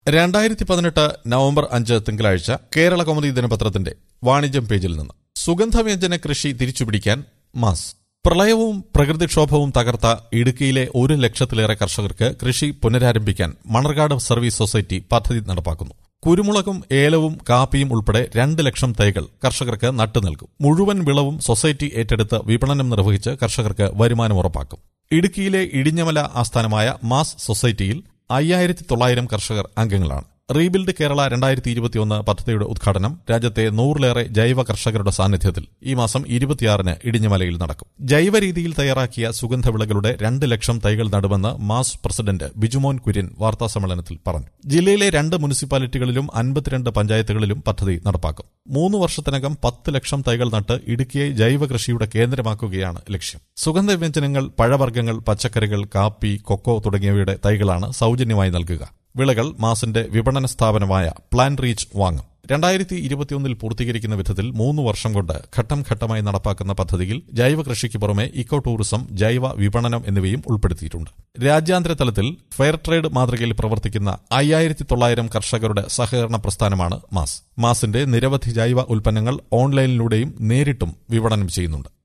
രണ്ടായിരത്തി പതിനെട്ട് നവംബർ അഞ്ച് തിങ്കളാഴ്ച കേരള കൗമുദി ദിനപത്രത്തിന്റെ വാണിജ്യം പേജിൽ നിന്ന് സുഗന്ധവ്യഞ്ജന കൃഷി തിരിച്ചുപിടിക്കാൻ മാസ് പ്രളയവും പ്രകൃതിക്ഷോഭവും തകർത്ത ഇടുക്കിയിലെ ഒരു ലക്ഷത്തിലേറെ കർഷകർക്ക് കൃഷി പുനരാരംഭിക്കാൻ മണർകാട് സർവീസ് സൊസൈറ്റി പദ്ധതി നടപ്പാക്കുന്നു കുരുമുളകും ഏലവും കാപ്പിയും ഉൾപ്പെടെ രണ്ട് ലക്ഷം തൈകൾ കർഷകർക്ക് നട്ടു നൽകും മുഴുവൻ വിളവും സൊസൈറ്റി ഏറ്റെടുത്ത് വിപണനം നിർവഹിച്ച് കർഷകർക്ക് വരുമാനം ഉറപ്പാക്കും ഇടുക്കിയിലെ ഇടിഞ്ഞമല ആസ്ഥാനമായ മാസ് സൊസൈറ്റിയിൽ അയ്യായിരത്തി തൊള്ളായിരം കർഷകർ അംഗങ്ങളാണ് റീബിൽഡ് കേരള രണ്ടായിരത്തി ഇരുപത്തിയൊന്ന് പദ്ധതിയുടെ ഉദ്ഘാടനം രാജ്യത്തെ നൂറിലേറെ ജൈവ കർഷകരുടെ സാന്നിധ്യത്തിൽ ഈ മാസം ഇരുപത്തിയാറിന് ഇടിഞ്ഞമലയിൽ നടക്കും ജൈവ രീതിയിൽ തയ്യാറാക്കിയ സുഗന്ധവിളകളുടെ രണ്ട് ലക്ഷം തൈകൾ നടുമെന്ന് മാസ് പ്രസിഡന്റ് ബിജുമോൻ കുര്യൻ വാർത്താസമ്മേളനത്തിൽ പറഞ്ഞു ജില്ലയിലെ രണ്ട് മുനിസിപ്പാലിറ്റികളിലും അൻപത്തിരണ്ട് പഞ്ചായത്തുകളിലും പദ്ധതി നടപ്പാക്കും മൂന്ന് വർഷത്തിനകം പത്ത് ലക്ഷം തൈകൾ നട്ട് ഇടുക്കിയെ ജൈവ കൃഷിയുടെ കേന്ദ്രമാക്കുകയാണ് ലക്ഷ്യം സുഗന്ധവ്യഞ്ജനങ്ങൾ പഴവർഗ്ഗങ്ങൾ പച്ചക്കറികൾ കാപ്പി കൊക്കോ തുടങ്ങിയവയുടെ തൈകളാണ് സൌജന്യമായി നൽകുക വിളകൾ മാസിന്റെ വിപണന സ്ഥാപനമായ പ്ലാൻ റീച്ച് വാങ്ങും രണ്ടായിരത്തി ഇരുപത്തിയൊന്നിൽ പൂർത്തീകരിക്കുന്ന വിധത്തിൽ മൂന്ന് വർഷം കൊണ്ട് ഘട്ടം ഘട്ടമായി നടപ്പാക്കുന്ന പദ്ധതിയിൽ ജൈവ കൃഷിക്ക് പുറമെ ഇക്കോ ടൂറിസം ജൈവ വിപണനം എന്നിവയും ഉൾപ്പെടുത്തിയിട്ടുണ്ട് രാജ്യാന്തര തലത്തിൽ ഫെയർ ട്രേഡ് മാതൃകയിൽ പ്രവർത്തിക്കുന്ന അയ്യായിരത്തി തൊള്ളായിരം കർഷകരുടെ സഹകരണ പ്രസ്ഥാനമാണ് മാസ് മാസിന്റെ നിരവധി ജൈവ ഉൽപ്പന്നങ്ങൾ ഓൺലൈനിലൂടെയും നേരിട്ടും വിപണനം ചെയ്യുന്നുണ്ട്